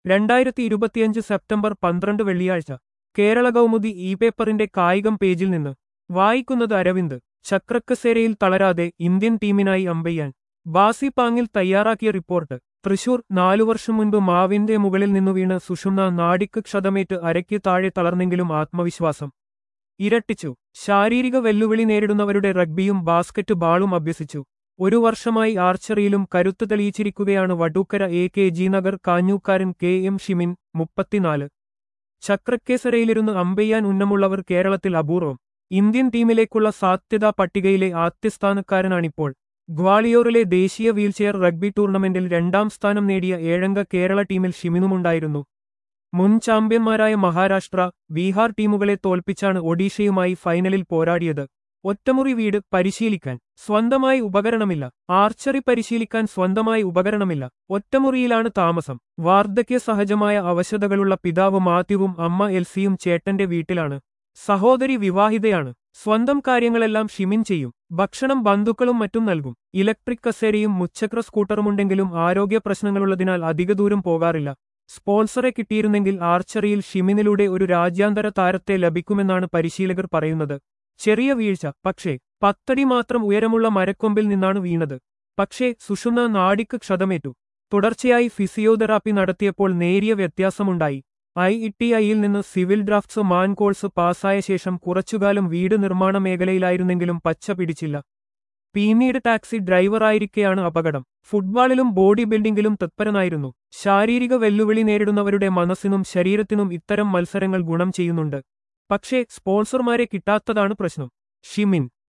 രണ്ടായിരത്തി ഇരുപത്തിയഞ്ച് സെപ്റ്റംബർ പന്ത്രണ്ട് വെള്ളിയാഴ്ച കേരള കൗമുദി ഇ പേപ്പറിന്റെ കായികം പേജിൽ നിന്ന് വായിക്കുന്നത് അരവിന്ദ് ചക്രക്കസേരയിൽ തളരാതെ ഇന്ത്യൻ ടീമിനായി അമ്പയ്യാൻ ബാസി പാങ്ങിൽ തയ്യാറാക്കിയ റിപ്പോർട്ട് തൃശൂർ നാലു വർഷം മുൻപ് മാവിന്റെ മുകളിൽ നിന്നു വീണ് സുഷുമ്ന നാടിക്ക് ക്ഷതമേറ്റ് അരയ്ക്ക് താഴെ തളർന്നെങ്കിലും ആത്മവിശ്വാസം ഇരട്ടിച്ചു ശാരീരിക വെല്ലുവിളി നേരിടുന്നവരുടെ റഗ്ബിയും ബാസ്കറ്റ് ബാളും അഭ്യസിച്ചു ഒരു വർഷമായി ആർച്ചറിയിലും കരുത്ത് തെളിയിച്ചിരിക്കുകയാണ് Vadookkara A K G Nagar Kanjookaran K M Shimin മുപ്പത്തിനാല് ചക്രക്കേസരയിലിരുന്ന് അമ്പെയ്യാൻ ഉന്നമുള്ളവർ കേരളത്തിൽ അപൂർവം ഇന്ത്യൻ ടീമിലേക്കുള്ള സാധ്യതാ പട്ടികയിലെ ആദ്യസ്ഥാനക്കാരനാണിപ്പോൾ ഗ്വാളിയോറിലെ ദേശീയ വീൽചെയർ റഗ്ബി ടൂർണമെന്റിൽ രണ്ടാം സ്ഥാനം നേടിയ ഏഴംഗ കേരള ടീമിൽ ഷിമിനുമുണ്ടായിരുന്നു മുൻ ചാമ്പ്യന്മാരായ മഹാരാഷ്ട്ര ബീഹാർ ടീമുകളെ തോൽപ്പിച്ചാണ് ഒഡീഷയുമായി ഫൈനലിൽ പോരാടിയത് ഒറ്റമുറി വീട് പരിശീലിക്കാൻ സ്വന്തമായി ഉപകരണമില്ല ആർച്ചറി പരിശീലിക്കാൻ സ്വന്തമായി ഉപകരണമില്ല ഒറ്റമുറിയിലാണ് താമസം വാർദ്ധക്യ സഹജമായ അവശതകളുള്ള പിതാവ് മാത്യുവും അമ്മ എൽസിയും ചേട്ടന്റെ വീട്ടിലാണ് സഹോദരി വിവാഹിതയാണ് സ്വന്തം കാര്യങ്ങളെല്ലാം ഷിമിൻ ചെയ്യും ഭക്ഷണം ബന്ധുക്കളും മറ്റും നൽകും ഇലക്ട്രിക് കസേരയും മുച്ചക്ര സ്കൂട്ടറുമുണ്ടെങ്കിലും ആരോഗ്യ പ്രശ്നങ്ങളുള്ളതിനാൽ അധിക ദൂരം പോകാറില്ല സ്പോൺസറെ കിട്ടിയിരുന്നെങ്കിൽ ആർച്ചറിയിൽ ഷിമിനിലൂടെ ഒരു രാജ്യാന്തര താരത്തെ ലഭിക്കുമെന്നാണ് പരിശീലകർ പറയുന്നത് ചെറിയ വീഴ്ച പക്ഷേ പത്തടി മാത്രം ഉയരമുള്ള മരക്കൊമ്പിൽ നിന്നാണ് വീണത് പക്ഷേ സുഷുമ്ന നാടിക്ക് ക്ഷതമേറ്റു തുടർച്ചയായി ഫിസിയോതെറാപ്പി നടത്തിയപ്പോൾ നേരിയ വ്യത്യാസമുണ്ടായി ഐ ഇ ടി ഐയിൽ നിന്ന് സിവിൽ ഡ്രാഫ്റ്റ്സ് മാൻ കോഴ്സ് പാസ്സായ ശേഷം കുറച്ചുകാലം വീട് നിർമ്മാണ മേഖലയിലായിരുന്നെങ്കിലും പച്ച പിടിച്ചില്ല പിന്നീട് ടാക്സി ഡ്രൈവറായിരിക്കെയാണ് അപകടം ഫുട്ബോളിലും ബോഡി ബിൽഡിംഗിലും തത്പരനായിരുന്നു ശാരീരിക വെല്ലുവിളി നേരിടുന്നവരുടെ മനസ്സിനും ശരീരത്തിനും ഇത്തരം മത്സരങ്ങൾ ഗുണം ചെയ്യുന്നുണ്ട് പക്ഷേ സ്പോൺസർമാരെ കിട്ടാത്തതാണ് പ്രശ്നം ഷിമിൻ